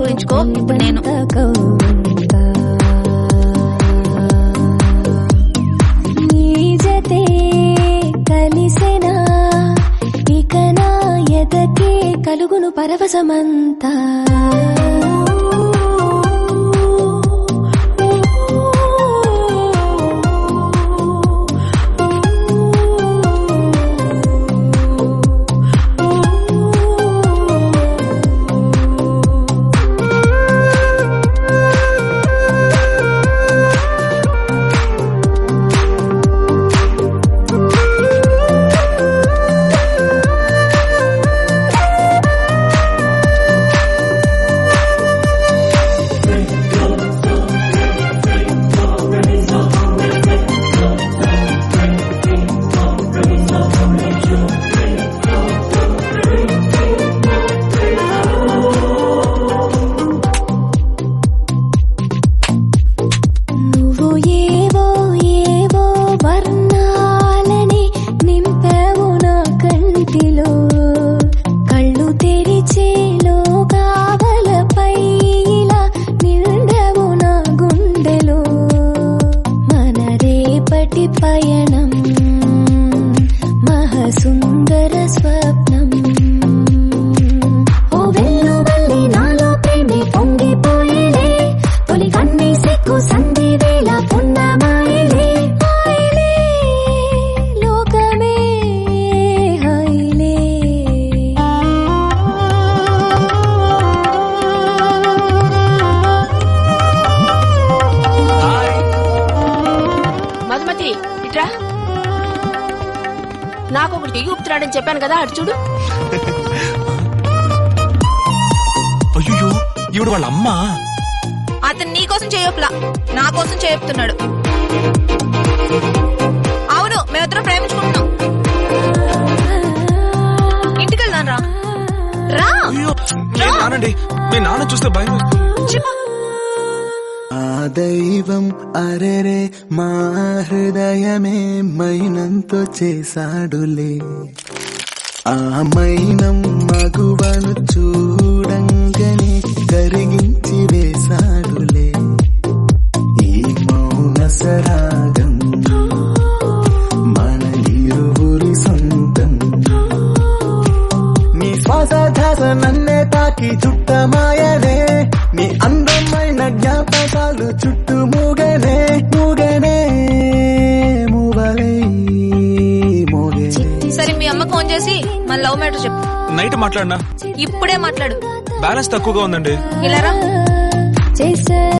ఊహించుకో ఇప్పుడు నేను నీ జతే కలిసెనా ఇక నా ఎదకే కలుగును పరవశమంతా నువ్వు ఏవో ఏవో వర్ణాలని నింపావు నా కంటిలో కళ్ళు తెరిచేలో కావలపై ఇలా నిండవు నా గుండెలో మన రేపటి పయనం మహసుందర స్వప్నం ఓ వెల్లువల్లి నాలో ప్రేమే పొంగిపోయేలే తొలి కన్ని సిక్కు సంధి వేళ పున్నమాయిలే హాయిలే లోకమే హాయిలే మధుమతి ఇట్రా నాకు ఒకటి దిగి ఊపుతున్నాడని చెప్పాను కదా అటు చూడు అయ్యో ఈవిడ వాళ్ళ అమ్మ అతను నీ కోసం చేయొప్పులా నా కోసం చెప్తున్నాడు అవును మేమిద్దరం ప్రేమించుకుంటున్నాం ఇంటికి వెళ్దాం రా రా అయ్యో నేను నానండి మీ నాన్న చూస్తే భయం వేస్తుంది. చెప్పు ఆ దైవం అరెరే మా హృదయమే మైనంతో చేశాడులే ఆ మైనం మగువను చూడంగనే కరిగించి వేశాడులే ఈ మౌన సరాగం మన ఇరువురి సొంతం నీ శ్వాస ధ్యాస నన్నే తాకి చుట్టమాయనే నీ అందమైన జ్ఞాపకాలు చుట్టూ మూగనే మూగనే మూవలై మోగనే సరే మీ అమ్మ ఫోన్ చేసి మన లవ్ మ్యాటర్ చెప్పు నైట్ మాట్లాడినా ఇప్పుడే మాట్లాడు బ్యాలెన్స్ తక్కువగా ఉందండి ఇలా రా చేసే